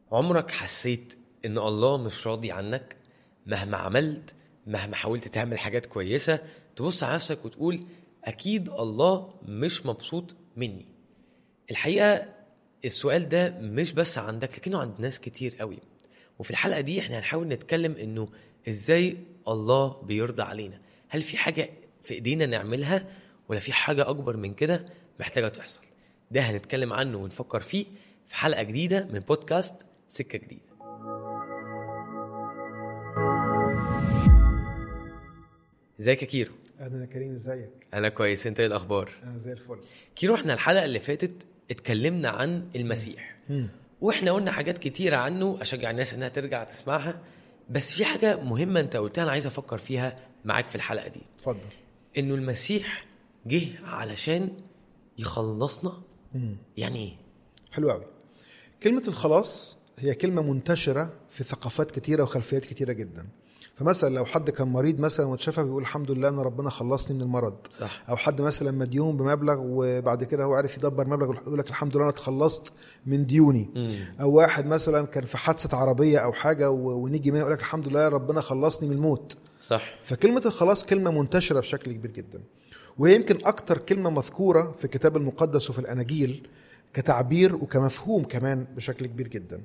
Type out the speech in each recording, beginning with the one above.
عمرك حسيت ان الله مش راضي عنك مهما عملت مهما حاولت تعمل حاجات كويسة تبص على نفسك وتقول اكيد الله مش مبسوط مني الحقيقة السؤال ده مش بس عندك لكنه عند ناس كتير قوي وفي الحلقة دي احنا هنحاول نتكلم انه ازاي الله بيرضى علينا هل في حاجة في ايدينا نعملها ولا في حاجة اكبر من كده محتاجة تحصل ده هنتكلم عنه ونفكر فيه في حلقة جديدة من بودكاست سكة جديدة ازيك يا كيرو اهلا يا كريم ازيك انا كويس انت ايه الاخبار انا زي الفل كيرو احنا الحلقة اللي فاتت اتكلمنا عن المسيح واحنا قلنا حاجات كتيرة عنه اشجع الناس انها ترجع تسمعها بس في حاجة مهمة انت قلتها انا عايز افكر فيها معاك في الحلقة دي اتفضل انه المسيح جه علشان يخلصنا يعني ايه حلو قوي كلمه الخلاص هي كلمه منتشره في ثقافات كتيره وخلفيات كتيره جدا فمثلا لو حد كان مريض مثلا واتشفى بيقول الحمد لله ان ربنا خلصني من المرض صح او حد مثلا مديون بمبلغ وبعد كده هو عارف يدبر مبلغ يقول لك الحمد لله انا اتخلصت من ديوني مم. او واحد مثلا كان في حادثه عربيه او حاجه و- ونيجي ما يقول لك الحمد لله ربنا خلصني من الموت صح فكلمة الخلاص كلمة منتشرة بشكل كبير جدا وهي يمكن أكتر كلمة مذكورة في الكتاب المقدس وفي الأناجيل كتعبير وكمفهوم كمان بشكل كبير جدا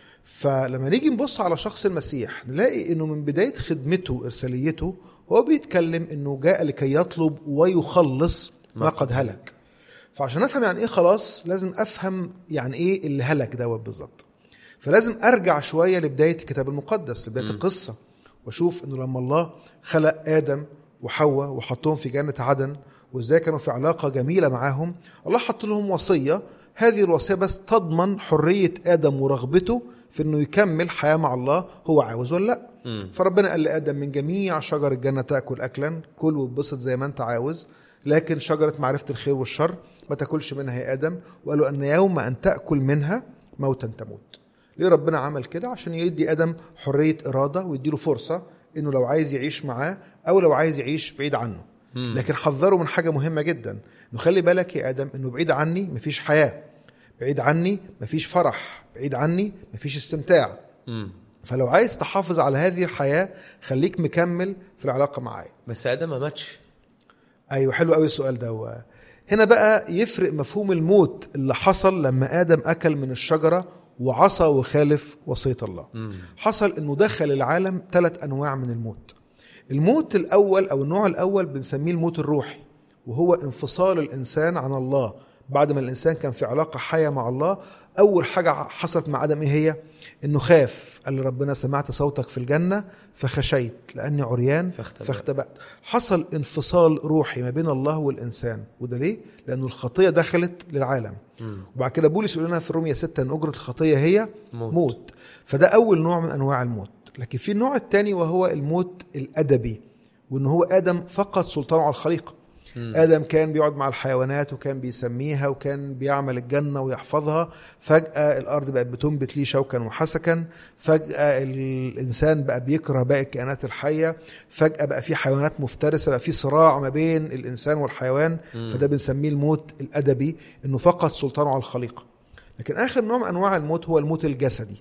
فلما نيجي نبص على شخص المسيح نلاقي انه من بدايه خدمته ارساليته هو بيتكلم انه جاء لكي يطلب ويخلص ما قد هلك فعشان افهم يعني ايه خلاص لازم افهم يعني ايه اللي هلك دوت بالظبط فلازم ارجع شويه لبدايه الكتاب المقدس لبدايه مم. القصه واشوف انه لما الله خلق ادم وحواء وحطهم في جنه عدن وازاي كانوا في علاقه جميله معاهم الله حط لهم وصيه هذه الوصيه بس تضمن حريه ادم ورغبته في انه يكمل حياه مع الله هو عاوز ولا لا مم. فربنا قال لادم من جميع شجر الجنه تاكل اكلا كل واتبسط زي ما انت عاوز لكن شجره معرفه الخير والشر ما تاكلش منها يا ادم وقالوا ان يوم ان تاكل منها موتا تموت ليه ربنا عمل كده عشان يدي ادم حريه اراده ويديله فرصه انه لو عايز يعيش معاه او لو عايز يعيش بعيد عنه مم. لكن حذره من حاجه مهمه جدا انه خلي بالك يا ادم انه بعيد عني مفيش حياه بعيد عني مفيش فرح بعيد عني مفيش استمتاع مم. فلو عايز تحافظ على هذه الحياه خليك مكمل في العلاقه معايا بس ادم ما ماتش ايوه حلو قوي السؤال ده هو هنا بقى يفرق مفهوم الموت اللي حصل لما ادم اكل من الشجره وعصى وخالف وصيه الله مم. حصل انه دخل العالم ثلاث انواع من الموت الموت الاول او النوع الاول بنسميه الموت الروحي وهو انفصال الانسان عن الله بعد ما الانسان كان في علاقه حيه مع الله اول حاجه حصلت مع ادم ايه هي انه خاف قال لربنا سمعت صوتك في الجنه فخشيت لاني عريان فاختبأت. فاختبأت حصل انفصال روحي ما بين الله والانسان وده ليه لانه الخطيه دخلت للعالم مم. وبعد كده بولس يقول لنا في الرومية 6 ان اجره الخطيه هي موت. موت. موت فده اول نوع من انواع الموت لكن في النوع الثاني وهو الموت الادبي وان هو ادم فقد سلطانه على الخليقه مم. ادم كان بيقعد مع الحيوانات وكان بيسميها وكان بيعمل الجنه ويحفظها فجاه الارض بقت بتنبت ليه شوكا وحسكا فجاه الانسان بقى بيكره باقي الكائنات الحيه فجاه بقى في حيوانات مفترسه بقى في صراع ما بين الانسان والحيوان مم. فده بنسميه الموت الادبي انه فقد سلطانه على الخليقه لكن اخر نوع من انواع الموت هو الموت الجسدي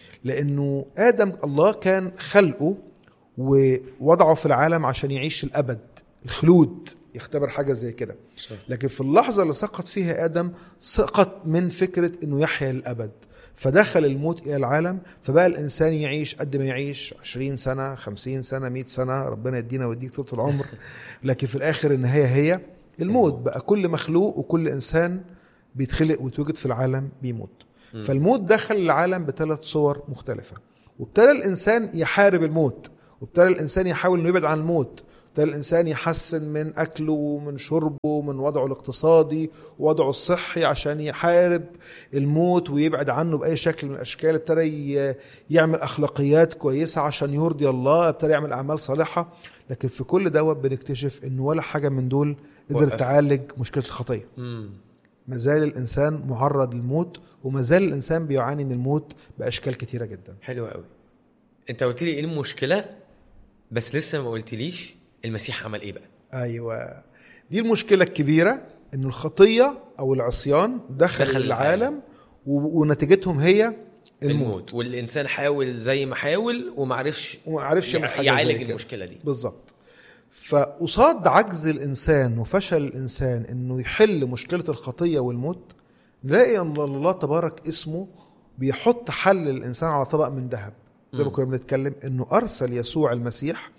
لانه ادم الله كان خلقه ووضعه في العالم عشان يعيش الابد الخلود يختبر حاجه زي كده صح. لكن في اللحظه اللي سقط فيها ادم سقط من فكره انه يحيا للابد فدخل الموت الى العالم فبقى الانسان يعيش قد ما يعيش 20 سنه 50 سنه 100 سنه ربنا يدينا ويديك طول العمر لكن في الاخر النهايه هي الموت بقى كل مخلوق وكل انسان بيتخلق ويتوجد في العالم بيموت مم. فالموت دخل العالم بثلاث صور مختلفه وابتدى الانسان يحارب الموت وابتدى الانسان يحاول انه يبعد عن الموت ابتدى الانسان يحسن من اكله ومن شربه ومن وضعه الاقتصادي ووضعه الصحي عشان يحارب الموت ويبعد عنه باي شكل من الاشكال ابتدى ي- يعمل اخلاقيات كويسه عشان يرضي الله ابتدى يعمل اعمال صالحه لكن في كل دوت بنكتشف ان ولا حاجه من دول قدر وقف. تعالج مشكله الخطيه مم. ما زال الانسان معرض للموت وما زال الانسان بيعاني من الموت باشكال كتيره جدا حلو قوي انت قلت لي ايه المشكله بس لسه ما قلتليش المسيح عمل ايه بقى ايوه دي المشكله الكبيره ان الخطيه او العصيان دخل, دخل دخل العالم و- ونتيجتهم هي الموت, الموت والانسان حاول زي ما حاول وما عرفش وما عرفش يعمل حاجة زي يعالج كده. المشكله دي بالظبط فقصاد عجز الانسان وفشل الانسان انه يحل مشكله الخطيه والموت نلاقي ان الله تبارك اسمه بيحط حل للانسان على طبق من ذهب زي ما مم. كنا بنتكلم انه ارسل يسوع المسيح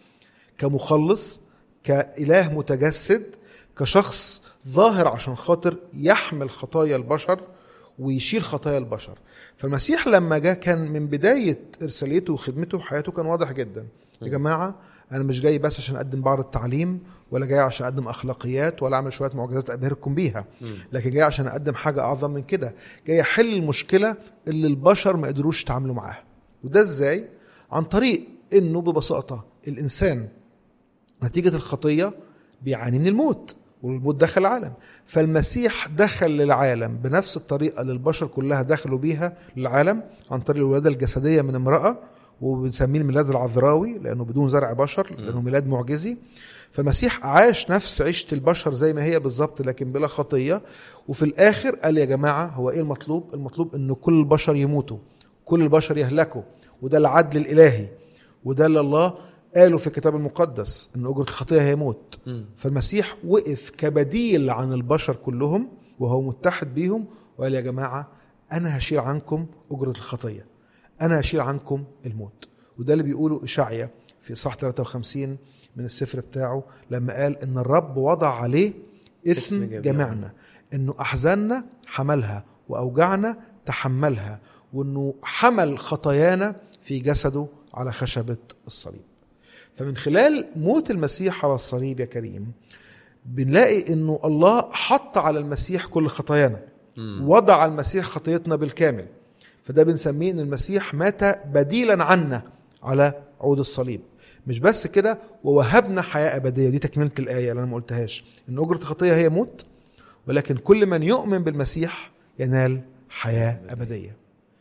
كمخلص كاله متجسد كشخص ظاهر عشان خاطر يحمل خطايا البشر ويشيل خطايا البشر فالمسيح لما جاء كان من بدايه ارساليته وخدمته وحياته كان واضح جدا يا جماعه انا مش جاي بس عشان اقدم بعض التعليم ولا جاي عشان اقدم اخلاقيات ولا اعمل شويه معجزات ابهركم بيها مم. لكن جاي عشان اقدم حاجه اعظم من كده جاي احل المشكله اللي البشر ما قدروش يتعاملوا معاها وده ازاي عن طريق انه ببساطه الانسان نتيجه الخطيه بيعاني من الموت والموت دخل العالم فالمسيح دخل للعالم بنفس الطريقه اللي البشر كلها دخلوا بيها للعالم عن طريق الولاده الجسديه من امراه وبنسميه الميلاد العذراوي لانه بدون زرع بشر لانه ميلاد معجزي فالمسيح عاش نفس عيشه البشر زي ما هي بالظبط لكن بلا خطيه وفي الاخر قال يا جماعه هو ايه المطلوب؟ المطلوب ان كل البشر يموتوا كل البشر يهلكوا وده العدل الالهي وده اللي الله قاله في الكتاب المقدس ان اجره الخطيه هي موت مم. فالمسيح وقف كبديل عن البشر كلهم وهو متحد بيهم وقال يا جماعه انا هشيل عنكم اجره الخطيه انا هشيل عنكم الموت وده اللي بيقوله اشعيا في صح 53 من السفر بتاعه لما قال ان الرب وضع عليه إثم اثم جميعنا. جميعنا انه احزاننا حملها واوجعنا تحملها وانه حمل خطايانا في جسده على خشبه الصليب فمن خلال موت المسيح على الصليب يا كريم بنلاقي انه الله حط على المسيح كل خطايانا مم. وضع على المسيح خطيتنا بالكامل فده بنسميه ان المسيح مات بديلا عنا على عود الصليب مش بس كده ووهبنا حياه ابديه دي تكمله الايه اللي انا ما قلتهاش ان اجره الخطيه هي موت ولكن كل من يؤمن بالمسيح ينال حياه ابديه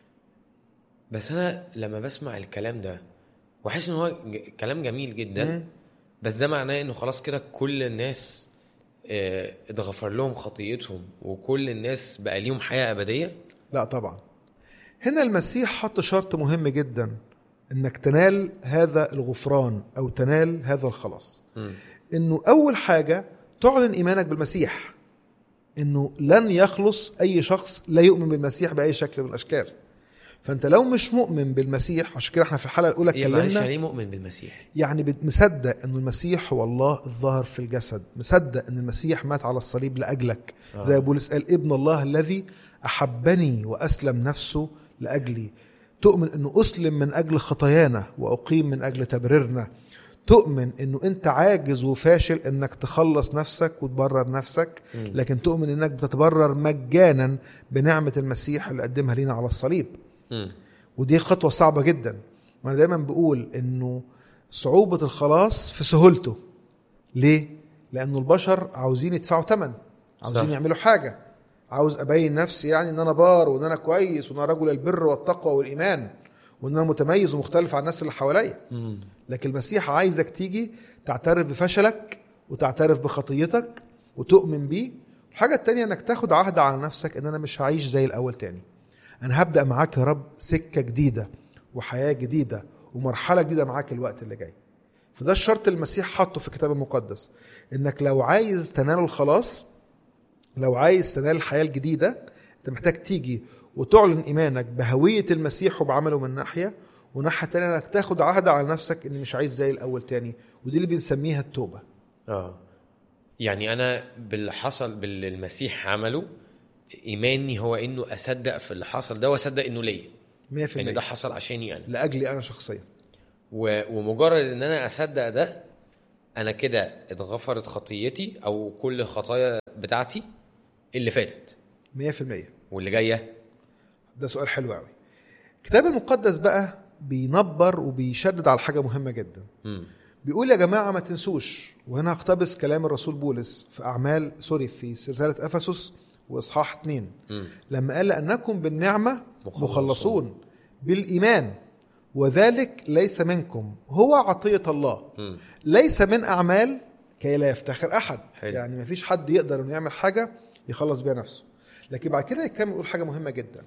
بس انا لما بسمع الكلام ده واحس ان هو ج- كلام جميل جدا مم. بس ده معناه انه خلاص كده كل الناس آه، اتغفر لهم خطيتهم وكل الناس بقى ليهم حياه ابديه لا طبعا هنا المسيح حط شرط مهم جدا انك تنال هذا الغفران او تنال هذا الخلاص مم. انه اول حاجه تعلن ايمانك بالمسيح انه لن يخلص اي شخص لا يؤمن بالمسيح باي شكل من الاشكال فانت لو مش مؤمن بالمسيح عشان كده احنا في الحلقه الاولى هي معلش اتكلمنا يعني إيه مؤمن بالمسيح يعني بت- مصدق انه المسيح هو الله الظاهر في الجسد مصدق ان المسيح مات على الصليب لاجلك آه. زي بولس قال ابن الله الذي احبني واسلم نفسه لاجلي تؤمن انه اسلم من اجل خطايانا واقيم من اجل تبريرنا تؤمن انه انت عاجز وفاشل انك تخلص نفسك وتبرر نفسك مم. لكن تؤمن انك بتتبرر مجانا بنعمه المسيح اللي قدمها لينا على الصليب مم. ودي خطوة صعبة جدا وانا دايما بقول انه صعوبة الخلاص في سهولته ليه؟ لانه البشر عاوزين يدفعوا ثمن عاوزين صح. يعملوا حاجة عاوز ابين نفسي يعني ان انا بار وان انا كويس وان انا رجل البر والتقوى والايمان وان انا متميز ومختلف عن الناس اللي حواليا مم. لكن المسيح عايزك تيجي تعترف بفشلك وتعترف بخطيتك وتؤمن بيه الحاجة التانية انك تاخد عهد على نفسك ان انا مش هعيش زي الاول تاني انا هبدأ معاك يا رب سكة جديدة وحياة جديدة ومرحلة جديدة معاك الوقت اللي جاي فده الشرط اللي المسيح حطه في الكتاب المقدس انك لو عايز تنال الخلاص لو عايز تنال الحياة الجديدة انت محتاج تيجي وتعلن ايمانك بهوية المسيح وبعمله من ناحية وناحية تانية انك تاخد عهد على نفسك اني مش عايز زي الاول تاني ودي اللي بنسميها التوبة اه يعني انا باللي حصل باللي المسيح عمله ايماني هو انه اصدق في اللي حصل ده واصدق انه ليا 100% ان ده حصل عشاني انا لاجلي انا شخصيا و- ومجرد ان انا اصدق ده انا كده اتغفرت خطيتي او كل الخطايا بتاعتي اللي فاتت 100% واللي جايه ده سؤال حلو قوي الكتاب المقدس بقى بينبر وبيشدد على حاجة مهمة جدا مم. بيقول يا جماعة ما تنسوش وهنا هقتبس كلام الرسول بولس في أعمال سوري في رسالة أفسس وإصحاح 2 مم. لما قال لأنكم بالنعمة مخلصون. مخلصون بالإيمان وذلك ليس منكم هو عطية الله مم. ليس من أعمال كي لا يفتخر أحد حلو. يعني ما فيش حد يقدر إنه يعمل حاجة يخلص بيها نفسه لكن بعد كده يكمل يقول حاجة مهمة جدا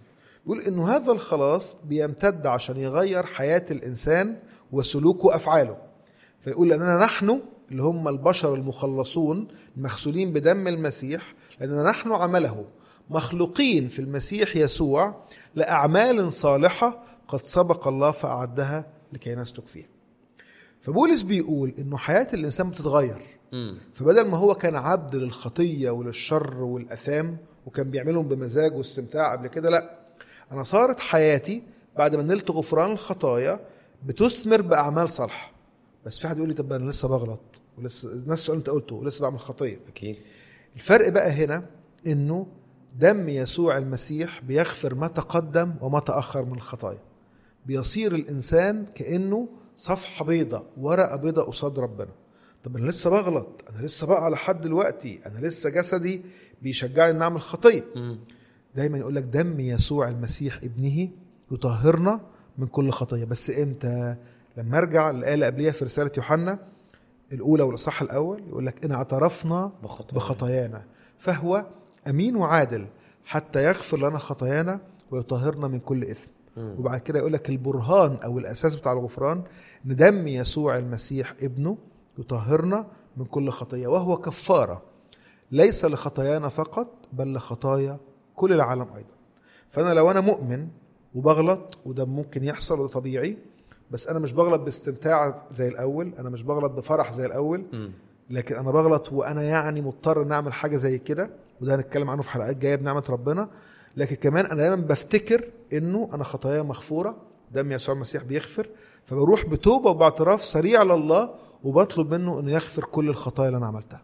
بيقول انه هذا الخلاص بيمتد عشان يغير حياه الانسان وسلوكه وافعاله فيقول لاننا نحن اللي هم البشر المخلصون المغسولين بدم المسيح لاننا نحن عمله مخلوقين في المسيح يسوع لاعمال صالحه قد سبق الله فاعدها لكي نسلك فيها فبولس بيقول انه حياه الانسان بتتغير مم. فبدل ما هو كان عبد للخطيه وللشر والاثام وكان بيعملهم بمزاج واستمتاع قبل كده لا انا صارت حياتي بعد ما نلت غفران الخطايا بتثمر باعمال صالحه بس في حد يقول لي طب انا لسه بغلط ولسه نفس السؤال انت قلته ولسه بعمل خطيه اكيد الفرق بقى هنا انه دم يسوع المسيح بيغفر ما تقدم وما تاخر من الخطايا بيصير الانسان كانه صفحه بيضاء ورقه بيضاء قصاد ربنا طب انا لسه بغلط انا لسه بقى لحد دلوقتي انا لسه جسدي بيشجعني ان اعمل خطيه مم. دايما يقول لك دم يسوع المسيح ابنه يطهرنا من كل خطيه بس امتى لما ارجع الايه اللي قبليها في رساله يوحنا الاولى والاصحاح الاول يقول لك ان اعترفنا بخطايا. بخطايانا فهو امين وعادل حتى يغفر لنا خطايانا ويطهرنا من كل اثم مم. وبعد كده يقول لك البرهان او الاساس بتاع الغفران ان دم يسوع المسيح ابنه يطهرنا من كل خطيه وهو كفاره ليس لخطايانا فقط بل لخطايا كل العالم ايضا فانا لو انا مؤمن وبغلط وده ممكن يحصل وده طبيعي بس انا مش بغلط باستمتاع زي الاول انا مش بغلط بفرح زي الاول مم. لكن انا بغلط وانا يعني مضطر ان اعمل حاجه زي كده وده هنتكلم عنه في حلقات جايه بنعمه ربنا لكن كمان انا دايما بفتكر انه انا خطاياي مغفوره دم يسوع المسيح بيغفر فبروح بتوبه وباعتراف سريع لله وبطلب منه انه يغفر كل الخطايا اللي انا عملتها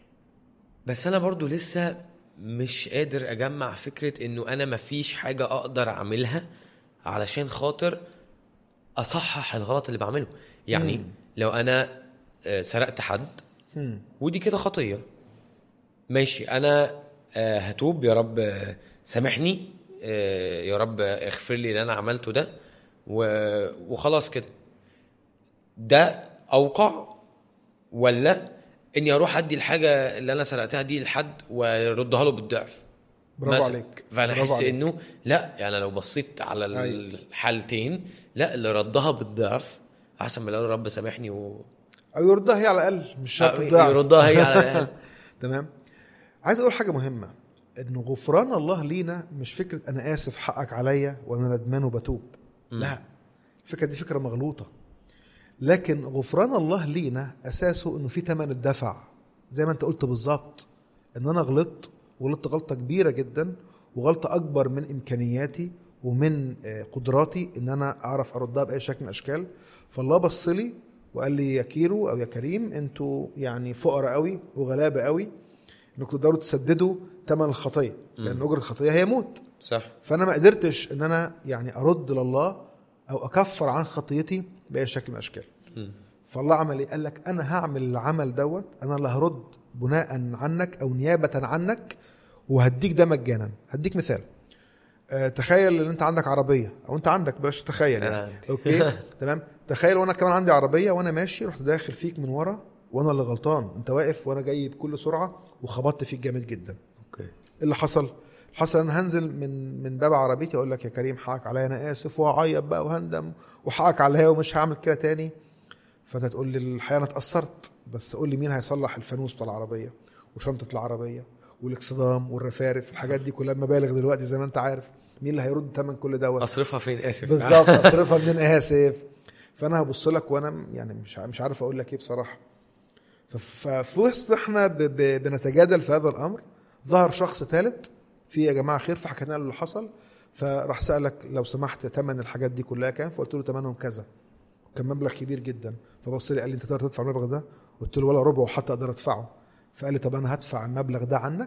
بس انا برضو لسه مش قادر اجمع فكره انه انا مفيش حاجه اقدر اعملها علشان خاطر اصحح الغلط اللي بعمله يعني مم. لو انا آه، سرقت حد مم. ودي كده خطيه ماشي انا آه، هتوب يا رب آه، سامحني آه، يا رب اغفر لي اللي انا عملته ده و- وخلاص كده ده اوقع ولا اني اروح ادي الحاجه اللي انا سرقتها دي لحد واردها له بالضعف برافو مثلا. عليك فانا برافو احس عليك. انه لا يعني لو بصيت على أيوة. الحالتين لا اللي ردها بالضعف احسن من اللي قال رب سامحني و او يردها هي على الاقل مش شرط آه، الضعف يردها هي على الأقل. تمام عايز اقول حاجه مهمه انه غفران الله لينا مش فكره انا اسف حقك عليا وانا ندمان وبتوب مم. لا الفكره دي فكره مغلوطه لكن غفران الله لينا اساسه انه في ثمن الدفع زي ما انت قلت بالظبط ان انا غلطت وغلطت غلطه كبيره جدا وغلطه اكبر من امكانياتي ومن آه، قدراتي ان انا اعرف اردها باي شكل من الاشكال فالله بص لي وقال لي يا كيرو او يا كريم انتوا يعني فقراء قوي وغلابه قوي انكم تقدروا تسددوا ثمن الخطيه لان اجره الخطيه هي موت صح فانا ما قدرتش ان انا يعني ارد لله او اكفر عن خطيتي باي شكل من الاشكال مم. فالله عمل ايه قال لك انا هعمل العمل دوت انا اللي هرد بناء عنك او نيابه عنك وهديك ده مجانا هديك مثال آه، تخيل ان انت عندك عربيه او انت عندك بلاش تخيل أنا يعني عندي. اوكي تمام تخيل وانا كمان عندي عربيه وانا ماشي رحت داخل فيك من ورا وانا اللي غلطان انت واقف وانا جاي بكل سرعه وخبطت فيك جامد جدا اوكي ايه اللي حصل؟ حصل انا هنزل من من باب عربيتي اقول لك يا كريم حقك عليا انا اسف وهعيط بقى وهندم وحقك عليا ومش هعمل كده تاني فانت تقول لي الحقيقه انا اتاثرت بس قول لي مين هيصلح الفانوس بتاع العربيه وشنطه العربيه والاكسدام والرفارف الحاجات دي كلها مبالغ دلوقتي زي ما انت عارف مين اللي هيرد ثمن كل دوت اصرفها فين اسف بالظبط اصرفها منين اسف فانا هبص لك وانا يعني مش ع- مش عارف اقول لك ايه بصراحه ف- ففي وسط احنا ب- ب- بنتجادل في هذا الامر ظهر شخص ثالث في يا جماعه خير فحكينا له اللي حصل فراح سالك لو سمحت ثمن الحاجات دي كلها كام فقلت له ثمنهم كذا كان مبلغ كبير جدا فبص لي قال لي انت تقدر تدفع المبلغ ده قلت له ولا ربع حتى اقدر ادفعه فقال لي طب انا هدفع المبلغ ده عنك